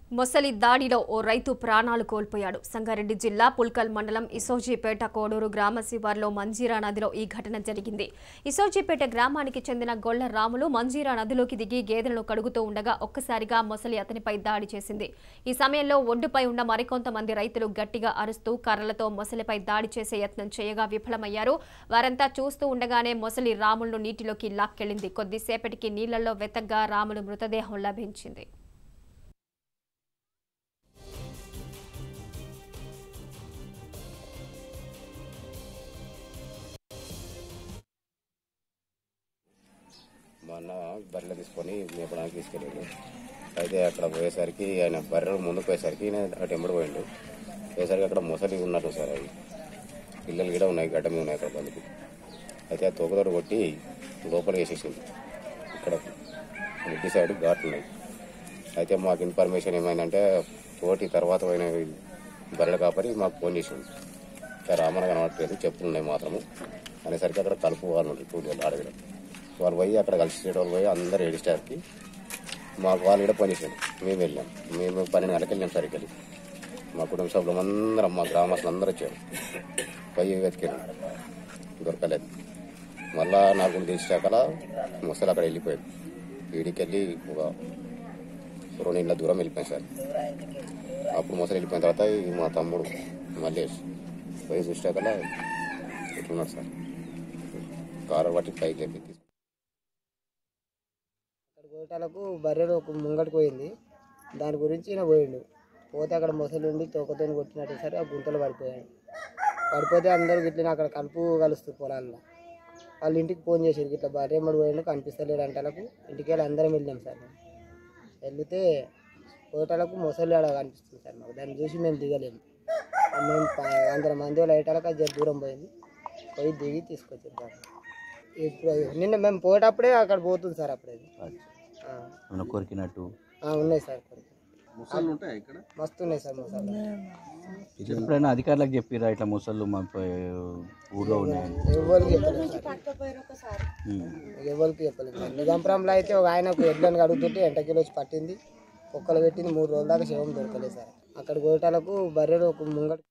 మొసలి దాడిలో ఓ రైతు ప్రాణాలు కోల్పోయాడు సంగారెడ్డి జిల్లా పుల్కల్ మండలం ఇసోజీపేట కోడూరు గ్రామ శివార్లో మంజీరా నదిలో ఈ ఘటన జరిగింది ఇసోజీపేట గ్రామానికి చెందిన గొల్ల రాములు మంజీరా నదిలోకి దిగి గేదెలను కడుగుతూ ఉండగా ఒక్కసారిగా మొసలి అతనిపై దాడి చేసింది ఈ సమయంలో ఒడ్డుపై ఉన్న మరికొంతమంది రైతులు గట్టిగా అరుస్తూ కర్రలతో మొసలిపై దాడి చేసే యత్నం చేయగా విఫలమయ్యారు వారంతా చూస్తూ ఉండగానే మొసలి రాములను నీటిలోకి లాక్కెళ్లింది కొద్దిసేపటికి నీళ్లలో వెతగ్గా రాములు మృతదేహం లభించింది మా అన్న బర్రెలు తీసుకొని మేపడానికి తీసుకెళ్ళాడు అయితే అక్కడ పోయేసరికి ఆయన బర్రెలు ముందుకు పోయేసరికి ఈయన అటు ఎంబడి పోయిండు పోయేసరికి అక్కడ మొసలి ఉన్నట్టు సార్ అవి పిల్లలు కూడా ఉన్నాయి గడ్డ మీద ఉన్నాయి అక్కడ వాళ్ళకి అయితే ఆ తోకతోడు కొట్టి లోపల వేసేసింది ఇక్కడ మిడ్డి సైడ్ ఘాట్లు ఉన్నాయి అయితే మాకు ఇన్ఫర్మేషన్ ఏమైందంటే కోటి తర్వాత పోయిన బర్రెలు కాపరి మాకు ఫోన్ చేసింది ఇట్లా రామన కనబడట్లేదు చెప్పులు ఉన్నాయి మాత్రము అనేసరికి అక్కడ కలుపు వాళ్ళు ఉంటారు కూలి వాళ్ళు అడగడం వాళ్ళు పోయి అక్కడ కలిసి వాళ్ళు పోయి అందరు ఏడిస్టార్కి మాకు వాళ్ళు కూడా పని చేసాం మేము వెళ్ళాం మేము పన్నెండు గంటలకు వెళ్ళాం సరికి వెళ్ళి మా కుటుంబ సభ్యులు అందరం మా గ్రామస్తులు అందరూ వచ్చారు పోయి వెతికారు దొరకలేదు మళ్ళా నాకు తెలిసాకల ముసలు అక్కడ వెళ్ళిపోయాడు వీడికి వెళ్ళి ఒక రెండు ఇళ్ళ దూరం వెళ్ళిపోయాం సార్ అప్పుడు ముసలి వెళ్ళిపోయిన తర్వాత ఈ మా తమ్ముడు మల్లేష్ పోయి చూసాకల ఎట్లున్నాడు సార్ కారు బట్టి పైకి లేపి తీసుకు అక్కడ గోటాలకు బర్రెలు ఒక ముంగటికి పోయింది దాని గురించి ఈయన పోయిండు పోతే అక్కడ మొసలు ఉండి తోకతో కొట్టినట్టు సరే ఆ గుంతలు పడిపోయాడు పడిపోతే అందరూ గిట్ల అక్కడ కలుపు కలుస్తారు పొలాల్లో వాళ్ళ ఇంటికి ఫోన్ చేసారు ఇట్లా బర్రె మడి పోయిండు కనిపిస్తలేడు అంటలకు ఇంటికి వెళ్ళి అందరం వెళ్ళాం సార్ మేము వెళ్తే కోటలకు మొసలి ఆడ కనిపిస్తుంది సార్ మాకు దాన్ని చూసి మేము దిగలేము మేము ప- వందల మంది లైటాలకు అది జర దూరం పోయింది పోయి దిగి తీసుకొచ్చారు సార్ ఇప్పుడు అది- నిన్న మేము పోయేటప్పుడే అక్కడ పోతుంది సార్ అప్పుడు అది ఆ. ఏమైనా కొరికినట్టు ఆ, ఉన్నాయి సార్ కొన్ని. ముసళ్ళు ఉంటాయి ఇక్కడ మస్తు ఉన్నాయి సార్ మసాలా ఎప్పుడైనా అధికారులకు చెప్పిరా ఇట్లా ముసళ్ళు మా ప- ఊర్లో ఉన్నాయని ఎవరికి చెప్పలేదు సార్ ఉమ్. ఎవరికి చెప్పలేదు సార్ నిజాంపురంలో అయితే ఒక ఆయనకు ఎడ్లను అడుగుతుంటే ఎంటకిలో వచ్చి పట్టింది కుక్కలు పెట్టింది మూడు రోజుల దాకా శవం దొరకలేదు సార్ అక్కడ గోటాలకు బర్రెలు ఒక ముంగట